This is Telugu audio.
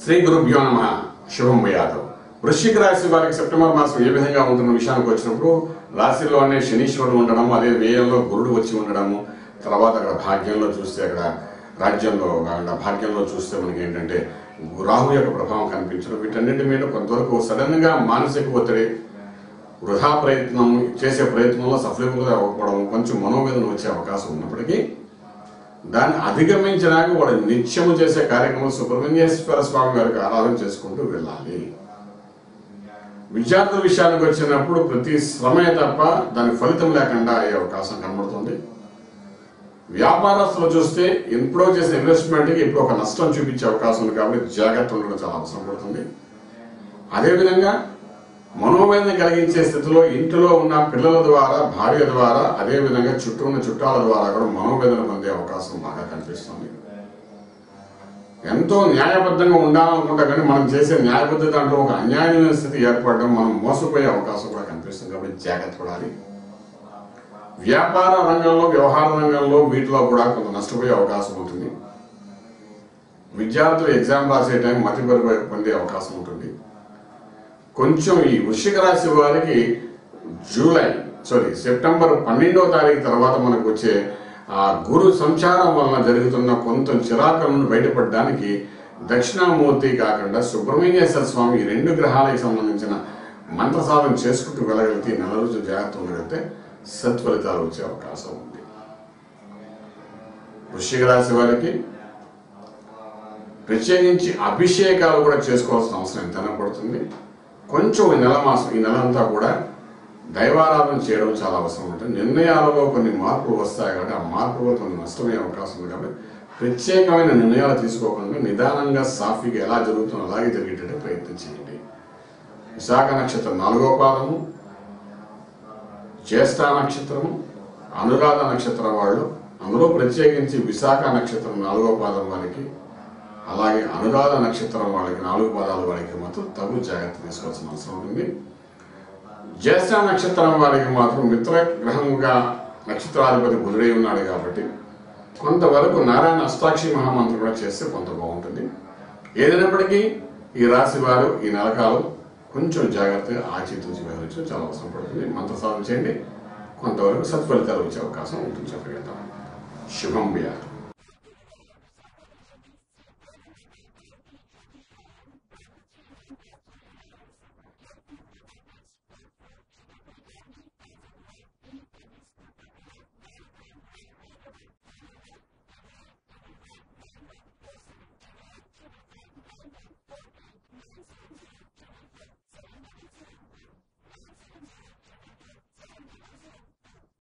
శ్రీ గురుభ్యో నమ శుభం యాదవ్ వృశ్చిక రాశి వారికి సెప్టెంబర్ మాసం ఏ విధంగా ఉంటున్న విషయానికి వచ్చినప్పుడు రాశిలోనే శనీశ్వరుడు ఉండడము అదే వ్యయంలో గురుడు వచ్చి ఉండడము తర్వాత అక్కడ భాగ్యంలో చూస్తే అక్కడ రాజ్యంలో కాకుండా భాగ్యంలో చూస్తే మనకి ఏంటంటే రాహు యొక్క ప్రభావం కనిపించడం వీటన్నిటి మీద కొంతవరకు సడన్ గా మానసిక ఒత్తిడి వృధా ప్రయత్నం చేసే ప్రయత్నంలో సఫలీకృత అవ్వకపోవడం కొంచెం మనోవేదన వచ్చే అవకాశం ఉన్నప్పటికీ దాన్ని అధిగమించడానికి వాడు నిత్యము చేసే కార్యక్రమం సుబ్రహ్మణ్యేశ్వర స్వామి వారికి ఆరాధన చేసుకుంటూ వెళ్ళాలి విద్యార్థుల విషయానికి వచ్చినప్పుడు ప్రతి శ్రమే తప్ప దాని ఫలితం లేకుండా అయ్యే అవకాశం కనబడుతుంది వ్యాపారస్తులు చూస్తే ఎప్పుడో చేసిన ఇన్వెస్ట్మెంట్కి ఇప్పుడు ఒక నష్టం చూపించే అవకాశం ఉంది కాబట్టి జాగ్రత్త ఉండడం చాలా అవసరం పడుతుంది అదేవిధంగా మనోవేదన కలిగించే స్థితిలో ఇంటిలో ఉన్న పిల్లల ద్వారా భార్య ద్వారా అదేవిధంగా చుట్టూ ఉన్న చుట్టాల ద్వారా కూడా మనోవేదన పొందే అవకాశం బాగా కనిపిస్తుంది ఎంతో న్యాయబద్ధంగా ఉండాలనుకుంటా కానీ మనం చేసే న్యాయబద్ధ దాంట్లో ఒక అన్యాయమైన స్థితి ఏర్పడడం మనం మోసపోయే అవకాశం కూడా కనిపిస్తుంది కాబట్టి జాగ్రత్త పడాలి వ్యాపార రంగంలో వ్యవహార రంగంలో వీటిలో కూడా కొంత నష్టపోయే అవకాశం ఉంటుంది విద్యార్థులు ఎగ్జామ్ రాసే టైం మతిపరి పొందే అవకాశం ఉంటుంది కొంచెం ఈ వృశ్చిక రాశి వారికి జూలై సారీ సెప్టెంబర్ పన్నెండవ తారీఖు తర్వాత మనకు వచ్చే ఆ గురు సంచారం వలన జరుగుతున్న కొంత చిరాకుల నుండి బయటపడడానికి దక్షిణామూర్తి కాకుండా సుబ్రహ్మణ్యేశ్వర స్వామి ఈ రెండు గ్రహాలకు సంబంధించిన మంత్ర సాధన చేసుకుంటూ వెళ్ళగలిగితే ఈ నెల రోజులు జాగ్రత్త ఉండగలిగితే సత్ఫలితాలు వచ్చే అవకాశం ఉంది వృశ్చిక రాశి వారికి ప్రత్యేకించి అభిషేకాలు కూడా చేసుకోవాల్సిన అవసరం ఎంతైనా పడుతుంది కొంచెం ఈ నెల మాసం ఈ నెల అంతా కూడా దైవారాధన చేయడం చాలా అవసరం ఉంటుంది నిర్ణయాలలో కొన్ని మార్పులు వస్తాయి కాబట్టి ఆ మార్పులో కొన్ని నష్టమయ్యే అవకాశం ఉంది కాబట్టి ప్రత్యేకమైన నిర్ణయాలు తీసుకోకుండా నిదానంగా సాఫీగా ఎలా జరుగుతుందో అలాగే జరిగేటట్టు ప్రయత్నం చేయండి విశాఖ నక్షత్రం నాలుగో పాదము జ్యేష్ఠ నక్షత్రము అనురాధ నక్షత్రం వాళ్ళు అందులో ప్రత్యేకించి విశాఖ నక్షత్రం నాలుగో పాదం వారికి అలాగే అనురాధ నక్షత్రం వాళ్ళకి నాలుగు పాదాల వారికి మాత్రం తగు జాగ్రత్త తీసుకోవాల్సిన అవసరం ఉంటుంది జ్యేష్ఠ నక్షత్రం వారికి మాత్రం మిత్ర గ్రహంగా నక్షత్రాధిపతి బుధుడై ఉన్నాడు కాబట్టి కొంతవరకు నారాయణ అష్టాక్షి మహామంత్రం కూడా చేస్తే కొంత బాగుంటుంది ఏదైనప్పటికీ ఈ రాశి వారు ఈ నెలకాలం కొంచెం జాగ్రత్తగా ఆచితూచి వెళ్ళచ్చు చాలా అవసరం పడుతుంది మంత్ర సాధన చేయండి కొంతవరకు సత్ఫలితాలు వచ్చే అవకాశం ఉంటుంది చెప్పగలుగుతాం శుభం వ్యాధి